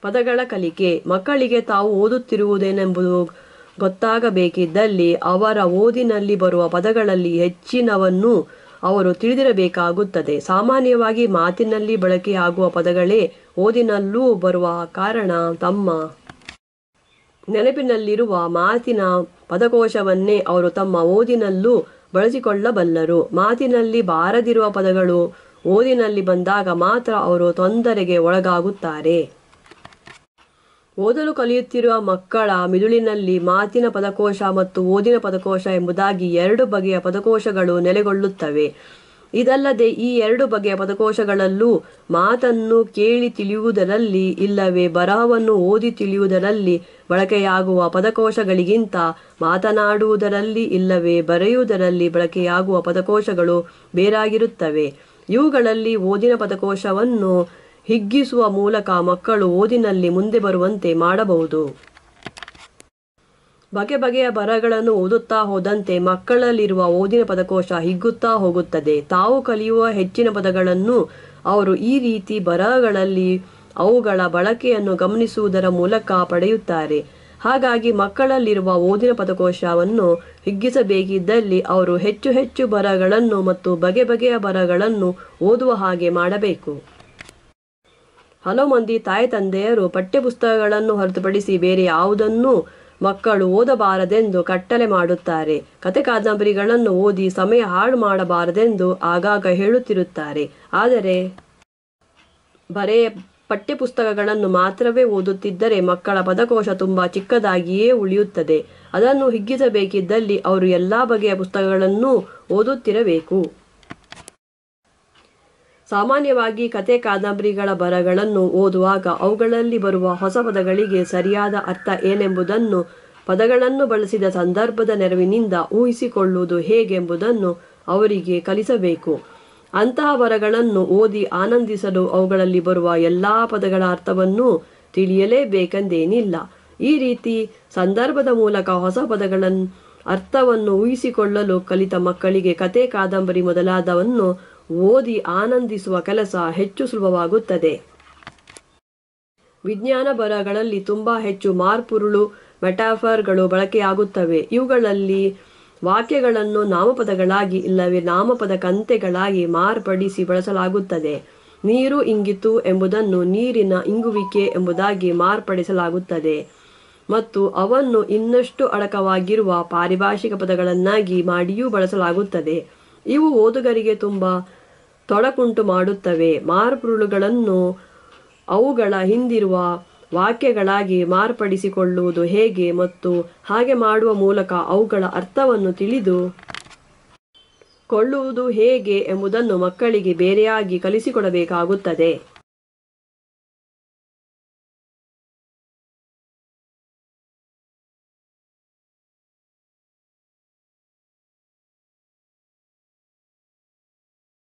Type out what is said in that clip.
ಪದಗಳ ಕಲಿಕೆ ಮಕ್ಕಳಿಗೆ ತಾವು ಓದುತ್ತಿರುವುದೇನೆಂಬುದು ಗೊತ್ತಾಗಬೇಕಿದ್ದಲ್ಲಿ ಅವರ ಓದಿನಲ್ಲಿ ಬರುವ ಪದಗಳಲ್ಲಿ ಹೆಚ್ಚಿನವನ್ನು ಅವರು ತಿಳಿದಿರಬೇಕಾಗುತ್ತದೆ ಸಾಮಾನ್ಯವಾಗಿ ಮಾತಿನಲ್ಲಿ ಬಳಕೆಯಾಗುವ ಪದಗಳೇ ಓದಿನಲ್ಲೂ ಬರುವ ಕಾರಣ ತಮ್ಮ ನೆನಪಿನಲ್ಲಿರುವ ಮಾತಿನ ಪದಕೋಶವನ್ನೇ ಅವರು ತಮ್ಮ ಓದಿನಲ್ಲೂ ಬಳಸಿಕೊಳ್ಳಬಲ್ಲರು ಮಾತಿನಲ್ಲಿ ಬಾರದಿರುವ ಪದಗಳು ಓದಿನಲ್ಲಿ ಬಂದಾಗ ಮಾತ್ರ ಅವರು ತೊಂದರೆಗೆ ಒಳಗಾಗುತ್ತಾರೆ ಓದಲು ಕಲಿಯುತ್ತಿರುವ ಮಕ್ಕಳ ಮಿದುಳಿನಲ್ಲಿ ಮಾತಿನ ಪದಕೋಶ ಮತ್ತು ಓದಿನ ಪದಕೋಶ ಎಂಬುದಾಗಿ ಎರಡು ಬಗೆಯ ಪದಕೋಶಗಳು ನೆಲೆಗೊಳ್ಳುತ್ತವೆ ಇದಲ್ಲದೆ ಈ ಎರಡು ಬಗೆಯ ಪದಕೋಶಗಳಲ್ಲೂ ಮಾತನ್ನು ಕೇಳಿ ತಿಳಿಯುವುದರಲ್ಲಿ ಇಲ್ಲವೇ ಬರಹವನ್ನು ಓದಿ ತಿಳಿಯುವುದರಲ್ಲಿ ಬಳಕೆಯಾಗುವ ಪದಕೋಶಗಳಿಗಿಂತ ಮಾತನಾಡುವುದರಲ್ಲಿ ಇಲ್ಲವೇ ಬರೆಯುವುದರಲ್ಲಿ ಬಳಕೆಯಾಗುವ ಪದಕೋಶಗಳು ಬೇರಾಗಿರುತ್ತವೆ ಇವುಗಳಲ್ಲಿ ಓದಿನ ಪದಕೋಶವನ್ನು ಹಿಗ್ಗಿಸುವ ಮೂಲಕ ಮಕ್ಕಳು ಓದಿನಲ್ಲಿ ಮುಂದೆ ಬರುವಂತೆ ಮಾಡಬಹುದು ಬಗೆ ಬಗೆಯ ಬರಹಗಳನ್ನು ಓದುತ್ತಾ ಹೋದಂತೆ ಮಕ್ಕಳಲ್ಲಿರುವ ಓದಿನ ಪದಕೋಶ ಹಿಗ್ಗುತ್ತಾ ಹೋಗುತ್ತದೆ ತಾವು ಕಲಿಯುವ ಹೆಚ್ಚಿನ ಪದಗಳನ್ನು ಅವರು ಈ ರೀತಿ ಬರಹಗಳಲ್ಲಿ ಅವುಗಳ ಬಳಕೆಯನ್ನು ಗಮನಿಸುವುದರ ಮೂಲಕ ಪಡೆಯುತ್ತಾರೆ ಹಾಗಾಗಿ ಮಕ್ಕಳಲ್ಲಿರುವ ಓದಿನ ಪದಕೋಶವನ್ನು ಹಿಗ್ಗಿಸಬೇಕಿದ್ದಲ್ಲಿ ಅವರು ಹೆಚ್ಚು ಹೆಚ್ಚು ಬರಹಗಳನ್ನು ಮತ್ತು ಬಗೆ ಬಗೆಯ ಬರಹಗಳನ್ನು ಓದುವ ಹಾಗೆ ಮಾಡಬೇಕು ಹಲವು ಮಂದಿ ತಾಯಿ ತಂದೆಯರು ಪಠ್ಯಪುಸ್ತಕಗಳನ್ನು ಹೊರತುಪಡಿಸಿ ಬೇರೆ ಯಾವುದನ್ನೂ ಮಕ್ಕಳು ಓದಬಾರದೆಂದು ಕಟ್ಟಲೆ ಮಾಡುತ್ತಾರೆ ಕತೆ ಕಾದಂಬರಿಗಳನ್ನು ಓದಿ ಸಮಯ ಹಾಳು ಮಾಡಬಾರದೆಂದು ಆಗಾಗ ಹೇಳುತ್ತಿರುತ್ತಾರೆ ಆದರೆ ಬರೇ ಪಠ್ಯಪುಸ್ತಕಗಳನ್ನು ಮಾತ್ರವೇ ಓದುತ್ತಿದ್ದರೆ ಮಕ್ಕಳ ಪದಕೋಶ ತುಂಬ ಚಿಕ್ಕದಾಗಿಯೇ ಉಳಿಯುತ್ತದೆ ಅದನ್ನು ಹಿಗ್ಗಿಸಬೇಕಿದ್ದಲ್ಲಿ ಅವರು ಎಲ್ಲ ಬಗೆಯ ಪುಸ್ತಕಗಳನ್ನೂ ಓದುತ್ತಿರಬೇಕು ಸಾಮಾನ್ಯವಾಗಿ ಕತೆ ಕಾದಂಬರಿಗಳ ಬರಗಳನ್ನು ಓದುವಾಗ ಅವುಗಳಲ್ಲಿ ಬರುವ ಹೊಸ ಪದಗಳಿಗೆ ಸರಿಯಾದ ಅರ್ಥ ಏನೆಂಬುದನ್ನು ಪದಗಳನ್ನು ಬಳಸಿದ ಸಂದರ್ಭದ ನೆರವಿನಿಂದ ಊಹಿಸಿಕೊಳ್ಳುವುದು ಹೇಗೆಂಬುದನ್ನು ಅವರಿಗೆ ಕಲಿಸಬೇಕು ಅಂತಹ ಬರಗಳನ್ನು ಓದಿ ಆನಂದಿಸಲು ಅವುಗಳಲ್ಲಿ ಬರುವ ಎಲ್ಲ ಪದಗಳ ಅರ್ಥವನ್ನು ತಿಳಿಯಲೇಬೇಕೆಂದೇನಿಲ್ಲ ಈ ರೀತಿ ಸಂದರ್ಭದ ಮೂಲಕ ಹೊಸ ಪದಗಳ ಅರ್ಥವನ್ನು ಊಹಿಸಿಕೊಳ್ಳಲು ಕಲಿತ ಮಕ್ಕಳಿಗೆ ಕತೆ ಕಾದಂಬರಿ ಮೊದಲಾದವನ್ನು ಓದಿ ಆನಂದಿಸುವ ಕೆಲಸ ಹೆಚ್ಚು ಸುಲಭವಾಗುತ್ತದೆ ವಿಜ್ಞಾನ ಬರಹಗಳಲ್ಲಿ ತುಂಬಾ ಹೆಚ್ಚು ಮಾರ್ಪುರುಳು ಮೆಟಾಫರ್ಗಳು ಬಳಕೆಯಾಗುತ್ತವೆ ಇವುಗಳಲ್ಲಿ ವಾಕ್ಯಗಳನ್ನು ನಾಮಪದಗಳಾಗಿ ಇಲ್ಲವೇ ನಾಮಪದ ಕಂತೆಗಳಾಗಿ ಮಾರ್ಪಡಿಸಿ ಬಳಸಲಾಗುತ್ತದೆ ನೀರು ಇಂಗಿತು ಎಂಬುದನ್ನು ನೀರಿನ ಇಂಗುವಿಕೆ ಎಂಬುದಾಗಿ ಮಾರ್ಪಡಿಸಲಾಗುತ್ತದೆ ಮತ್ತು ಅವನ್ನು ಇನ್ನಷ್ಟು ಅಡಕವಾಗಿರುವ ಪಾರಿಭಾಷಿಕ ಪದಗಳನ್ನಾಗಿ ಮಾಡಿಯೂ ಬಳಸಲಾಗುತ್ತದೆ ಇವು ಓದುಗರಿಗೆ ತುಂಬ ತೊಡಕುಂಟು ಮಾಡುತ್ತವೆ ಮಾರ್ಪುರುಳುಗಳನ್ನು ಅವುಗಳ ಹಿಂದಿರುವ ವಾಕ್ಯಗಳಾಗಿ ಮಾರ್ಪಡಿಸಿಕೊಳ್ಳುವುದು ಹೇಗೆ ಮತ್ತು ಹಾಗೆ ಮಾಡುವ ಮೂಲಕ ಅವುಗಳ ಅರ್ಥವನ್ನು ತಿಳಿದು ಕೊಳ್ಳುವುದು ಹೇಗೆ ಎಂಬುದನ್ನು ಮಕ್ಕಳಿಗೆ ಬೇರೆಯಾಗಿ ಕಲಿಸಿಕೊಡಬೇಕಾಗುತ್ತದೆ